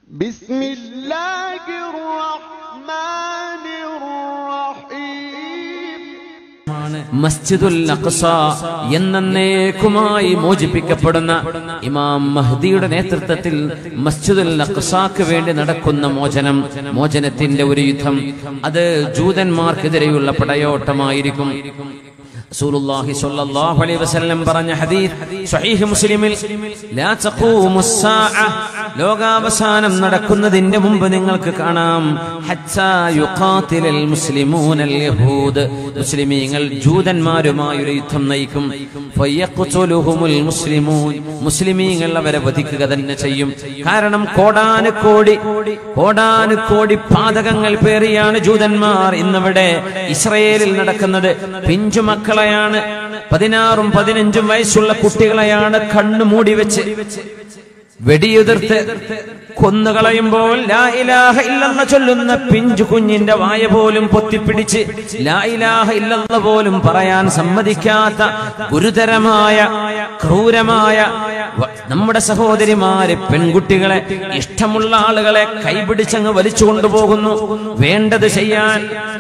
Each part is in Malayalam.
بسم الله الرحمن الرحيم മസ്ജിദുൽ അഖ്സ എന്നേക്കുമായി മോചിപ്പിക്കപ്പെടുന്ന ഇമാം മഹ്ദിയുടെ നേതൃത്വത്തിൽ മസ്ജിദുൽ അഖ്സാക്ക് വേണ്ടി നടക്കുന്ന മോചനം മോചനത്തിന്റെ ഒരു യുദ്ധം അത് ജൂതന്മാർക്കെതിരെയുള്ള പടയോട്ടമായിരിക്കും റസൂലുള്ളാഹി സ്വല്ലല്ലാഹു അലൈഹി വസല്ലം പറഞ്ഞ ഹദീസ് സ്വഹീഹ് മുസ്ലിമിൽ ലാ തഖൂമുസ് സാഅ ലോകാവസാനം നടക്കുന്നതിന്റെ മുമ്പ് നിങ്ങൾക്ക് കാണാം ഹത്താ യുഖാതിലൽ മുസ്ലിമൂനൽ യഹൂദ് മുസ്ലിമീങ്ങൾ ജൂതന്മാരുമായി ഒരു യുദ്ധം നയിക്കും ഫയഖ്തുലുഹുമുൽ മുസ്ലിമൂൻ മുസ്ലിമീങ്ങൾ അവരെ വധിക്കുക തന്നെ ചെയ്യും കാരണം കോടാനുകോടി കോടാനുകോടി പാതകങ്ങൾ പേറിയാണ് ജൂതന്മാർ ഇന്നിവിടെ ഇസ്രയേലിൽ നടക്കുന്നത് പിഞ്ചു മക്കളെയാണ് പതിനാറും പതിനഞ്ചും വയസ്സുള്ള കുട്ടികളെയാണ് കണ്ണു മൂടി വെച്ച് വെടിയുതിർത്ത് കൊന്നുകളയുമ്പോൾ ലാ ഇലാഹ ഇല്ലെന്ന് ചൊല്ലുന്ന പിഞ്ചു കുഞ്ഞിന്റെ വായ പോലും പൊത്തിപ്പിടിച്ച് ലാ ഇലാഹ ഇല്ലെന്ന് പോലും പറയാൻ സമ്മതിക്കാത്ത ഗുരുതരമായ ക്രൂരമായ വ- നമ്മുടെ സഹോദരിമാര് പെൺകുട്ടികളെ ഇഷ്ടമുള്ള ആളുകളെ കൈപിടിച്ചങ്ങ് വലിച്ചു കൊണ്ടുപോകുന്നു വേണ്ടത് ചെയ്യാൻ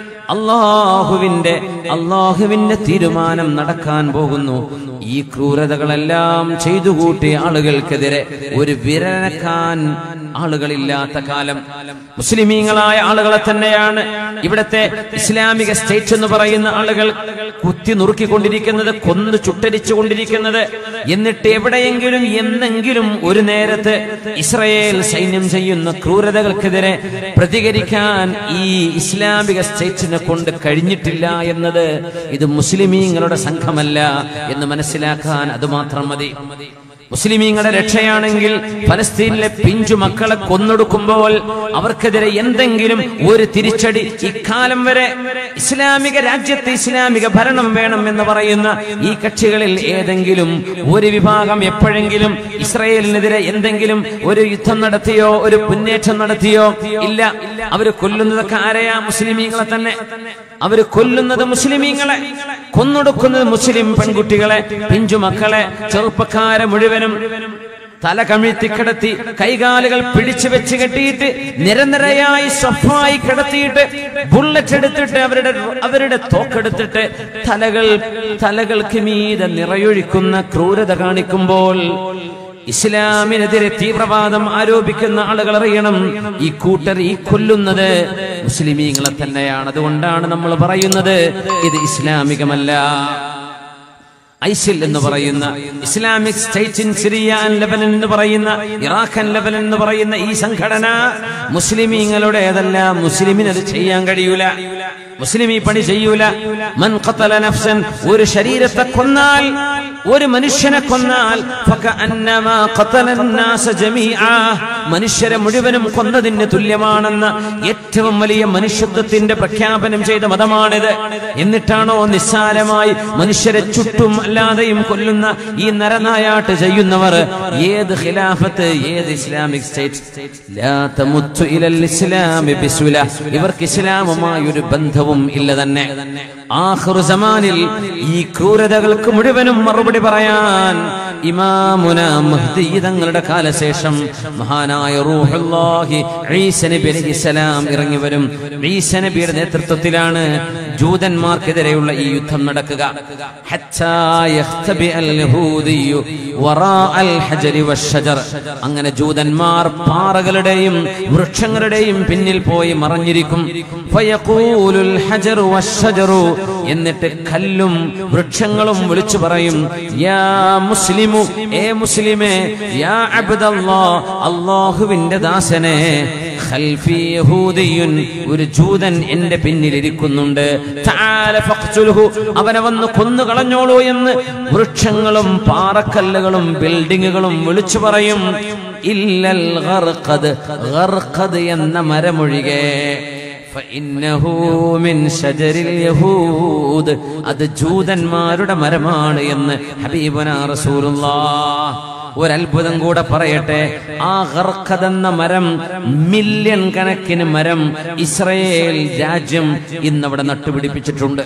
അള്ളാഹുവിന്റെ അള്ളാഹുവിന്റെ തീരുമാനം നടക്കാൻ പോകുന്നു ഈ ക്രൂരതകളെല്ലാം ചെയ്തു കൂട്ടിയ ആളുകൾക്കെതിരെ ഒരു വിരനക്കാൻ ആളുകളില്ലാത്ത കാലം മുസ്ലിമീങ്ങളായ ആളുകളെ തന്നെയാണ് ഇവിടത്തെ ഇസ്ലാമിക സ്റ്റേറ്റ് എന്ന് പറയുന്ന ആളുകൾ കുത്തി നുറുക്കിക്കൊണ്ടിരിക്കുന്നത് കൊന്നു ചുട്ടരിച്ചു കൊണ്ടിരിക്കുന്നത് എന്നിട്ട് എവിടെയെങ്കിലും എന്നെങ്കിലും ഒരു നേരത്ത് ഇസ്രയേൽ സൈന്യം ചെയ്യുന്ന ക്രൂരതകൾക്കെതിരെ പ്രതികരിക്കാൻ ഈ ഇസ്ലാമിക സ്റ്റേറ്റിനെ കൊണ്ട് കഴിഞ്ഞിട്ടില്ല എന്നത് ഇത് മുസ്ലിമീങ്ങളുടെ സംഘമല്ല എന്ന് മനസ്സിലാക്കാൻ അതുമാത്രം മതി മുസ്ലിമീങ്ങളുടെ രക്ഷയാണെങ്കിൽ ഫലസ്തീനിലെ പിഞ്ചു മക്കളെ കൊന്നൊടുക്കുമ്പോൾ അവർക്കെതിരെ എന്തെങ്കിലും ഒരു തിരിച്ചടി ഇക്കാലം വരെ ഇസ്ലാമിക രാജ്യത്ത് ഇസ്ലാമിക ഭരണം വേണം എന്ന് പറയുന്ന ഈ കക്ഷികളിൽ ഏതെങ്കിലും ഒരു വിഭാഗം എപ്പോഴെങ്കിലും ഇസ്രയേലിനെതിരെ എന്തെങ്കിലും ഒരു യുദ്ധം നടത്തിയോ ഒരു മുന്നേറ്റം നടത്തിയോ ഇല്ല അവര് കൊല്ലുന്നതൊക്കെ ആരെയാ മുസ്ലിമീങ്ങളെ തന്നെ അവര് കൊല്ലുന്നത് മുസ്ലിമീങ്ങളെ കൊന്നൊടുക്കുന്നത് മുസ്ലിം പെൺകുട്ടികളെ പിഞ്ചു മക്കളെ ചെറുപ്പക്കാരെ മുഴുവനും തല കമിഴ്ത്തി കിടത്തി കൈകാലുകൾ പിടിച്ചു വെച്ച് കെട്ടിയിട്ട് നിരനിരയായി സ്വഫായി കിടത്തിയിട്ട് ബുള്ളറ്റ് എടുത്തിട്ട് അവരുടെ അവരുടെ തോക്കെടുത്തിട്ട് തലകൾ തലകൾക്ക് മീതെ നിറയൊഴിക്കുന്ന ക്രൂരത കാണിക്കുമ്പോൾ ഇസ്ലാമിനെതിരെ തീവ്രവാദം ആരോപിക്കുന്ന ആളുകൾ അറിയണം ഈ കൂട്ടർ ഈ കൊല്ലുന്നത് മുസ്ലിമീങ്ങളെ തന്നെയാണ് അതുകൊണ്ടാണ് നമ്മൾ പറയുന്നത് ഇത് ഇസ്ലാമികമല്ല ഐസിൽ എന്ന് പറയുന്ന Islamic state in Syria and Lebanon എന്ന് പറയുന്ന ഇറാഖൻ ലെബനൻ എന്ന് പറയുന്ന ഈ സംഘടന മുസ്ലിമീങ്ങളുടേതല്ല മുസ്ലിമിന് അത് ചെയ്യാൻ കഴിയൂല മുസ്ലിം ഈ പണി ചെയ്യൂല മൻ ഖതല നഫ്സൻ ഒരു ശരീരത്തെ കൊന്നാൽ ഒരു മനുഷ്യനെ കൊന്നാൽ ഫകഅന്നമാ ഖതല الناس ജമീആ മനുഷ്യരെ മുഴുവനും കൊന്നതിന് തുല്യമാണെന്ന് ഏറ്റവും വലിയ മനുഷ്യത്വത്തിന്റെ പ്രഖ്യാപനം ചെയ്ത മതമാണിത് എന്നിട്ടാണോ നിസ്സാരമായി മനുഷ്യരെ ചുറ്റും അല്ലാതെയും കൊല്ലുന്ന ഈ നരനായാട്ട് ചെയ്യുന്നവർ ഏത് ഖിലാഫത്ത് ഏത് ഇസ്ലാമിക് സ്റ്റേറ്റ് ലാ തമുത്തു ഇലൽ ഇസ്ലാമി ബിസ്വില ഇവർക്ക് ഇസ്ലാമുമായി ഒരു ബന്ധവും ഇല്ല തന്നെ ആഖിറു സമാനിൽ ഈ ക്രൂരതകൾക്ക് മുഴുവനും മറുപടി പറയാൻ ഇമാമുന മഹ്ദി തങ്ങളുടെ കാലശേഷം മഹാനായ റൂഹുല്ലാഹി ഈസ നബി അലൈഹിസ്സലാം ഇറങ്ങി വരും ഈസ നബിയുടെ നേതൃത്വത്തിലാണ് ജൂതന്മാർക്കെതിരെയുള്ള ഈ യുദ്ധം നടക്കുക ഹത്താ യഖ്തബി അൽ യഹൂദിയു വറാഅൽ ഹജരി വശജർ അങ്ങനെ ജൂതന്മാർ പാറകളുടെയും വൃക്ഷങ്ങളുടെയും പിന്നിൽ പോയി മറഞ്ഞിരിക്കും ഫയഖൂലുൽ ഹജറു വശജറു എന്നിട്ട് കല്ലും വൃക്ഷങ്ങളും വിളിച്ചു പറയും യാ മുസ്ലിമു ഏ മുസ്ലിമേ യാ അബ്ദല്ലാ അല്ലാഹുവിന്റെ ദാസനെ ഖൽഫി യഹൂദിയുൻ ഒരു ജൂതൻ എന്റെ പിന്നിലിരിക്കുന്നുണ്ട് തആല ഫഖ്തുൽഹു അവനെ വന്ന് കൊന്നു കളഞ്ഞോളൂ എന്ന് വൃക്ഷങ്ങളും പാറക്കല്ലുകളും ബിൽഡിങ്ങുകളും വിളിച്ചു പറയും ഇല്ലൽ ഗർഖദ് ഗർഖദ് എന്ന മരമൊഴികെ فإنه من شجر اليهود അത് ജൂതന്മാരുടെ മരമാണ് എന്ന് ഹബീബന റസൂലുള്ളാഹ് ഒരത്ഭുതം കൂടെ പറയട്ടെ ആ ഗർഖദ് എന്ന മരം മില്യൺ കണക്കിന് മരം ഇസ്രയേൽ രാജ്യം ഇന്നവിടെ നട്ടുപിടിപ്പിച്ചിട്ടുണ്ട്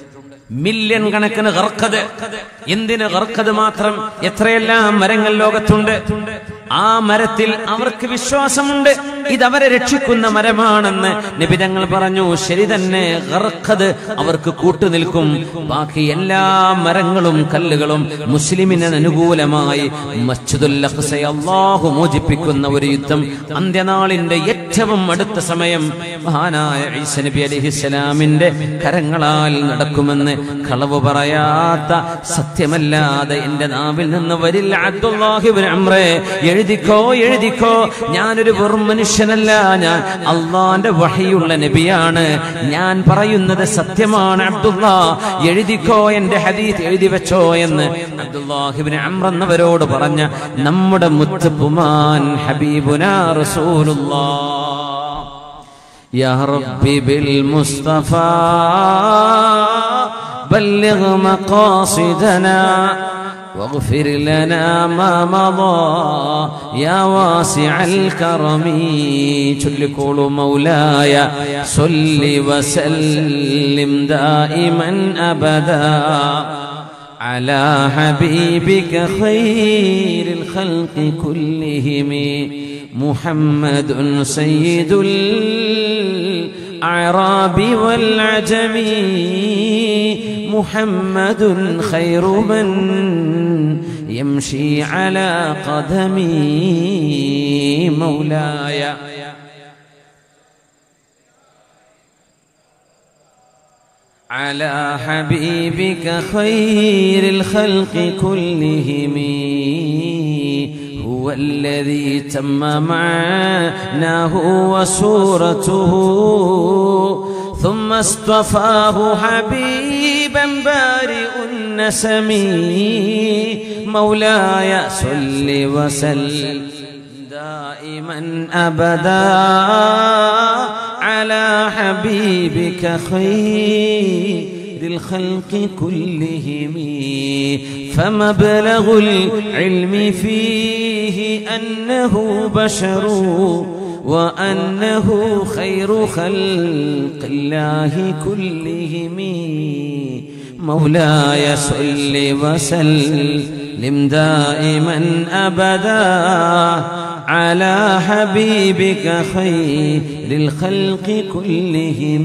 മില്യൺ കണക്കിന് ഗർഖദ് എന്തിന് ഗർഖദ് മാത്രം എത്രയെല്ലാം മരങ്ങൾ ലോകത്തുണ്ട് ആ മരത്തിൽ അവർക്ക് വിശ്വാസമുണ്ട് ഇതവരെ രക്ഷിക്കുന്ന മരമാണെന്ന് നിബിതങ്ങൾ പറഞ്ഞു ശരി തന്നെ ഗർഖദ് അവർക്ക് കൂട്ടുനിൽക്കും ബാക്കി എല്ലാ മരങ്ങളും കല്ലുകളും മുസ്ലിമിന് അനുകൂലമായി മസ്ജിദുൽ അഖ്സയെ അല്ലാഹു മോചിപ്പിക്കുന്ന ഒരു യുദ്ധം അന്ത്യനാളിന്റെ ഏറ്റവും അടുത്ത സമയം മഹാനായ ഈസ നബി അലിഹിസ്സലാമിന്റെ കരങ്ങളാൽ നടക്കുമെന്ന് കളവ് പറയാത്ത സത്യമല്ലാതെ എന്റെ നാവിൽ നിന്ന് വരില്ല അബ്ദുല്ലാഹിബിൻ അമ്രേ എഴുതിക്കോ എഴുതിക്കോ ഞാനൊരു വെറും മനുഷ്യനല്ല ഞാൻ അള്ളാന്റെ വഹിയുള്ള നബിയാണ് ഞാൻ പറയുന്നത് സത്യമാണ് അബ്ദുള്ള എഴുതിക്കോ എന്റെ ഹദീത്ത് എഴുതി വെച്ചോ എന്ന് അബ്ദുല്ലാഹിബിൻ അമ്ര എന്നവരോട് പറഞ്ഞ നമ്മുടെ മുത്തുപുമാൻ ഹബീബുന റസൂലുള്ളാഹ് يا ربي بالمصطفى بلغ مقاصدنا واغفر لنا ما مضى يا واسع الكرم تلكل مولاي صل وسلم دائما ابدا على حبيبك خير الخلق كلهم محمد سيد الأعراب والعجم محمد خير من يمشي على قدمي مولاي على حبيبك خير الخلق كلهم هو الذي تم معناه وصورته ثم اصطفاه حبيبا بارئ النسم مولاي صل وسلم دائما ابدا على حبيبك خير الخلق كلهم فمبلغ العلم فيه انه بشر وانه خير خلق الله كلهم مولاي صل وسلم دائما ابدا على حبيبك خير الخلق كلهم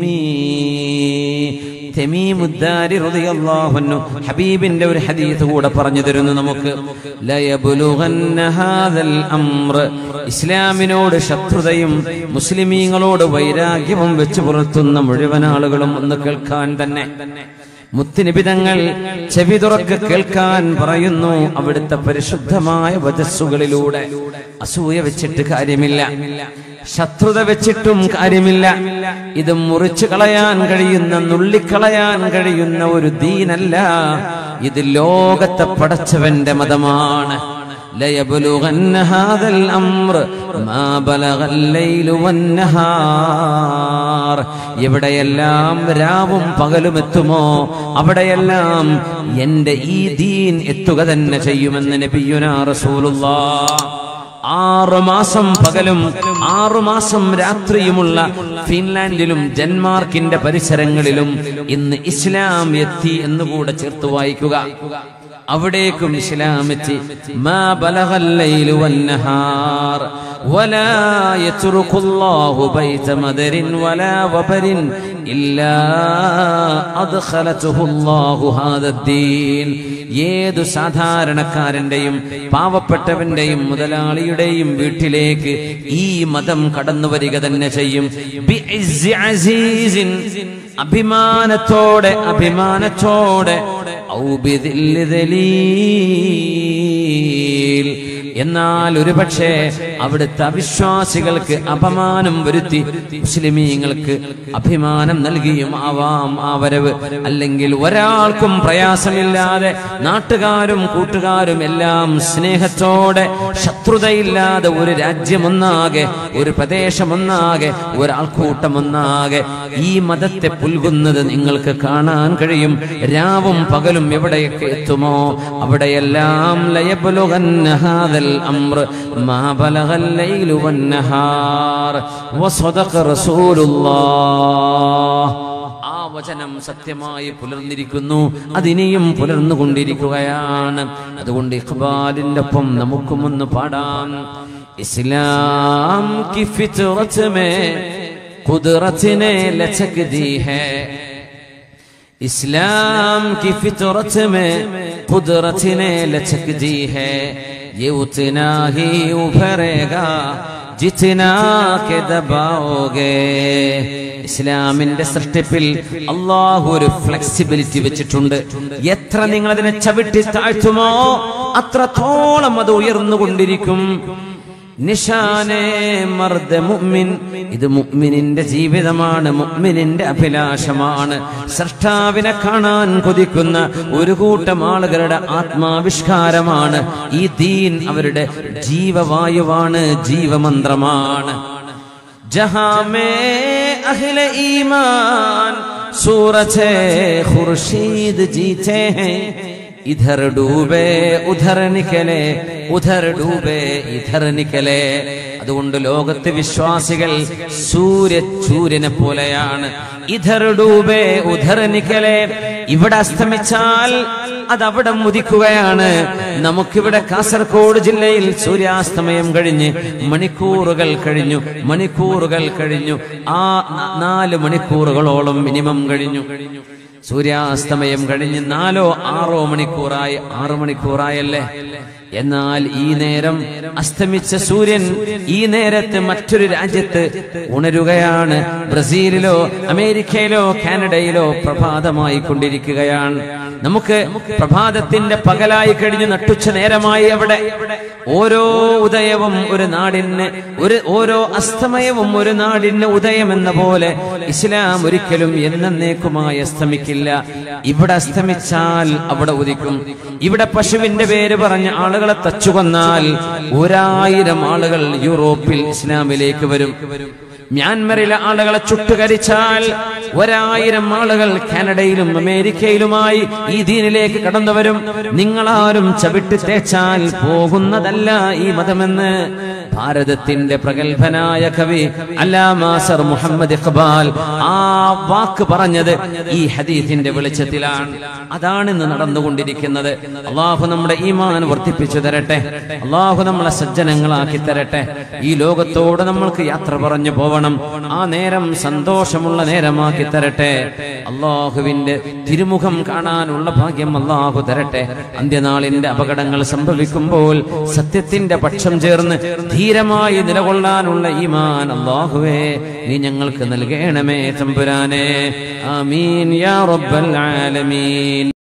തെമീമുദ്ദാരി റളിയല്ലാഹു അൻഹു ഹബീബിന്റെ ഒരു ഹദീസ് കൂടെ പറഞ്ഞു തരുന്നു നമുക്ക് ലയബ്ലുഗന്ന ഹാദൽ അംർ ഇസ്ലാമിനോട് ശത്രുതയും മുസ്ലിമീങ്ങളോട് വൈരാഗ്യവും വെച്ച് പുലർത്തുന്ന മുഴുവൻ ആളുകളും ഒന്ന് കേൾക്കാൻ തന്നെ മുത്തുനിബിതങ്ങൾ ചെവി തുറക്ക് കേൾക്കാൻ പറയുന്നു അവിടുത്തെ പരിശുദ്ധമായ വചസ്സുകളിലൂടെ അസൂയ വെച്ചിട്ട് കാര്യമില്ല ശത്രുത വെച്ചിട്ടും കാര്യമില്ല ഇത് മുറിച്ചു കളയാൻ കഴിയുന്ന നുള്ളിക്കളയാൻ കഴിയുന്ന ഒരു ദീനല്ല ഇത് ലോകത്തെ പടച്ചവന്റെ മതമാണ് ليبلغن هذا الأمر ما بلغ الليل والنهار എവിടെയെല്ലാം രാവും പകലും എത്തുമോ അവിടെയെല്ലാം എന്റെ ഈ ദീൻ എത്തുക തന്നെ ചെയ്യുമെന്ന് നബിയുന റസൂലുള്ളാഹ് ആറു മാസം പകലും ആറു മാസം രാത്രിയുമുള്ള ഫിൻലാൻഡിലും ഡെൻമാർക്കിന്റെ പരിസരങ്ങളിലും ഇന്ന് ഇസ്ലാം എത്തി എന്നുകൂടെ ചേർത്ത് വായിക്കുക അവിടേക്കും ഇസ്ലാം എത്തി മാ ബലഗൽ ലൈലു വന്നഹാർ ولا يترك الله بيت مدر ولا وبر إلا أدخلته الله هذا الدين ഏതു സാധാരണക്കാരന്റെയും പാവപ്പെട്ടവന്റെയും മുതലാളിയുടെയും വീട്ടിലേക്ക് ഈ മതം കടന്നു വരിക തന്നെ ചെയ്യും ബിഇസ്സി അസീസിൻ അഭിമാനത്തോടെ അഭിമാനത്തോടെ ഔ ബിദില്ലി ദലീൽ എന്നാൽ ഒരുപക്ഷെ അവിടുത്തെ അവിശ്വാസികൾക്ക് അപമാനം വരുത്തി മുസ്ലിമീങ്ങൾക്ക് അഭിമാനം നൽകിയും ആവാം ആ വരവ് അല്ലെങ്കിൽ ഒരാൾക്കും പ്രയാസമില്ലാതെ നാട്ടുകാരും കൂട്ടുകാരും എല്ലാം സ്നേഹത്തോടെ ശത്രുതയില്ലാതെ ഒരു രാജ്യമൊന്നാകെ ഒരു പ്രദേശമൊന്നാകെ ഒരാൾക്കൂട്ടമൊന്നാകെ ഈ മതത്തെ പുൽകുന്നത് നിങ്ങൾക്ക് കാണാൻ കഴിയും രാവും പകലും എവിടെയൊക്കെ എത്തുമോ അവിടെയെല്ലാം ലയബലുഗന്ന ഹാദൽ الأمر ما بلغ الليل والنهار وصدق رسول الله ആ വചനം സത്യമായി പുലർന്നിരിക്കുന്നു അതിനെയും പുലർന്നുകൊണ്ടിരിക്കുകയാണ് അതുകൊണ്ട് ഇഖ്ബാലിന്റെ ഒപ്പം നമുക്കും ഒന്ന് പാടാം ഇസ്ലാം की फितरत में कुदरत ने लचक दी है इस्लाम की फितरत में कुदरत ने लचक दी है ये उतना ही उभरेगा जितना के दबाओगे ഇസ്ലാമിന്റെ സൃഷ്ടിപ്പിൽ അള്ളാഹു ഒരു ഫ്ലെക്സിബിലിറ്റി വെച്ചിട്ടുണ്ട് എത്ര നിങ്ങൾ അതിനെ ചവിട്ടി താഴ്ത്തുമോ അത്രത്തോളം അത് ഉയർന്നുകൊണ്ടിരിക്കും നിഷാനേ മർദ മുഅ്മിൻ ഇത് മുഅ്മിനിന്റെ ജീവിതമാണ് മുഅ്മിനിന്റെ അഭിലാഷമാണ് സൃഷ്ടാവിനെ കാണാൻ കൊതിക്കുന്ന ഒരു കൂട്ടം ആളുകളുടെ ആത്മാവിഷ്കാരമാണ് ഈ ദീൻ അവരുടെ ജീവവായുവാണ് ജീവമന്ത്രമാണ് जहां में अहले ईमान सूरज खुर्शीद जीते हैं इधर डूबे उधर निकले ഉധർ ഡൂബേ ഇധർ നിക്കലേ അതുകൊണ്ട് ലോകത്തെ വിശ്വാസികൾ സൂര്യ സൂര്യനെ പോലെയാണ് ഇധർ ഡൂബേ ഉധർ നിക്കലേ ഇവിടെ അസ്തമിച്ചാൽ അത് അവിടെ മുതിക്കുകയാണ് നമുക്കിവിടെ കാസർഗോഡ് ജില്ലയിൽ സൂര്യാസ്തമയം കഴിഞ്ഞ് മണിക്കൂറുകൾ കഴിഞ്ഞു മണിക്കൂറുകൾ കഴിഞ്ഞു ആ ന- നാല് മണിക്കൂറുകളോളം മിനിമം കഴിഞ്ഞു സൂര്യാസ്തമയം കഴിഞ്ഞ് നാലോ ആറോ മണിക്കൂറായി ആറു മണിക്കൂറായല്ലേ എന്നാൽ ഈ നേരം അസ്തമിച്ച സൂര്യൻ ഈ നേരത്ത് മറ്റൊരു രാജ്യത്ത് ഉണരുകയാണ് ബ്രസീലിലോ അമേരിക്കയിലോ കാനഡയിലോ പ്രഭാതമായി കൊണ്ടിരിക്കുകയാണ് നമുക്ക് പ്രഭാതത്തിന്റെ പകലായി കഴിഞ്ഞ് നട്ടുച്ച നേരമായി അവിടെ ഓരോ ഉദയവും ഒരു നാടിന് ഒരു ഓരോ അസ്തമയവും ഒരു നാടിന് ഉദയം എന്ന പോലെ ഇസ്ലാം ഒരിക്കലും എന്നേക്കുമായി അസ്തമിക്കില്ല ഇവിടെ അസ്തമിച്ചാൽ അവിടെ ഉദിക്കും ഇവിടെ പശുവിന്റെ പേര് പറഞ്ഞ ആളുകളെ തച്ചുകൊന്നാൽ ഒരായിരം ആളുകൾ യൂറോപ്പിൽ ഇസ്ലാമിലേക്ക് വരും മ്യാൻമറിലെ ആളുകളെ ചുട്ടുകരിച്ചാൽ ഒരായിരം ആളുകൾ കാനഡയിലും അമേരിക്കയിലുമായി ഈ ദീനിലേക്ക് കടന്നു വരും നിങ്ങളാരും ചവിട്ടി തേച്ചാൽ പോകുന്നതല്ല ഈ മതമെന്ന് ഭാരതത്തിന്റെ പ്രഗത്ഭനായ കവി അല്ലാമാസർ മുഹമ്മദ് ഇഖ്ബാൽ ആ വാക്ക് പറഞ്ഞത് ഈ ഹദീസിന്റെ വെളിച്ചത്തിലാണ് അതാണ് ഇന്ന് നടന്നുകൊണ്ടിരിക്കുന്നത് അള്ളാഹു നമ്മുടെ ഈമാൻ വർദ്ധിപ്പിച്ചു തരട്ടെ അള്ളാഹു നമ്മളെ സജ്ജനങ്ങളാക്കി തരട്ടെ ഈ ലോകത്തോട് നമ്മൾക്ക് യാത്ര പറഞ്ഞു പോവണം ആ നേരം സന്തോഷമുള്ള നേരമാക്കി തരട്ടെ അള്ളാഹുവിന്റെ തിരുമുഖം കാണാനുള്ള ഭാഗ്യം അള്ളാഹു തരട്ടെ അന്ത്യനാളിന്റെ അപകടങ്ങൾ സംഭവിക്കുമ്പോൾ സത്യത്തിന്റെ പക്ഷം ചേർന്ന് ധീരമായി നിലകൊള്ളാനുള്ള ഈമാൻ അള്ളാഹുവേ നീ ഞങ്ങൾക്ക് നൽകണമേ തമ്പുരാനെ ആമീൻ യാ റബ്ബൽ ആലമീൻ